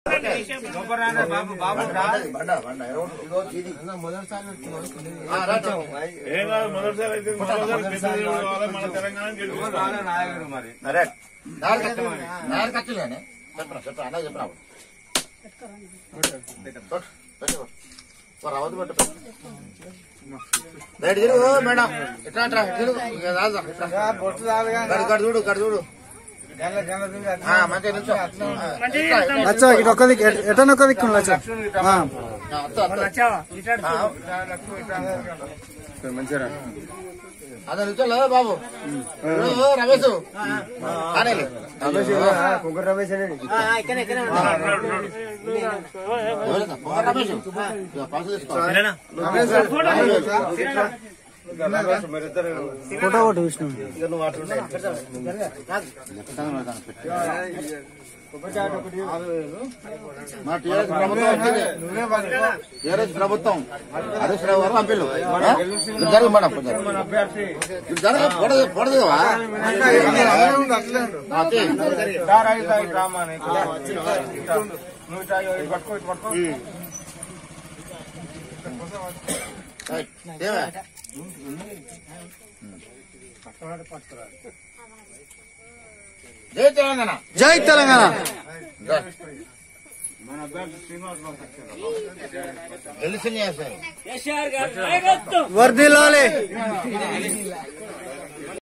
బాబు బాబు రా బండ బండ ఇగో ఇది ఆ, రా, రా. ఏం కాదు మొదటిసారి అయితే మొదటిసారి పెద్ద దేవుడు కావాలి మన తెలంగాణ గెలుచుకోవాలి. రాలే నాయకుడు మరి సరే నాలుగు ఖర్చులు నాలుగు ఖర్చులు కానీ చెప్పరా చెప్పరా అన్న చెప్పరా రావద్దు పెట్టు రైట్ తిరుగు మేడం ఎట్లా అంటారా తిరుగు ఇక రాదు ఇట్లా. బొట్టు రాదుగా గడు గడు చూడు గడు చూడు గల్ల గల్ల తిరిగి ఆ, మంచిగా నిల్చో ఆ, ఇట్లా. అచ్చా ఇటు ఒక్క దిక్కు ఎటనొక్క ఒక్క దిక్కు అచ్చా ఆ. ఆ, అత్త, అత్త. మంచిగా అదే నిల్చోలే బాబు ఇదిగో రమేష్ కానీ కుక్కర్ రమేష్ రెడ్డి ఎవరైనా? పొగ రమేష్ ఇదిగో పల్స్ తీసుకో రమేష్ ఫోటో ఒకటి విష్ణు మా టీఆర్ఎస్ ప్రభుత్వం వచ్చింది నువ్వే పట్టుకో టీఆర్ఎస్ ప్రభుత్వం హరీష్ రావు గారు పంపిల్లు జరుగు మేడం కొంచెం మన అభ్యర్థి ఇది జరగ పొడదు పొడదువా అట్లే ఉండు అట్లే ఉండు దారా ఇట్లా ఇటు రామ్మా నీకు. ఇట్లా ఉండు. నువ్వు ఇట్లా ఇటు పట్టుకో ఇటు పట్టుకో జై తెలంగాణ జై తెలంగాణ మన అభ్యర్థి శ్రీనివాస్ బాబు తెలిసింది సార్ వర్దిల్లాలి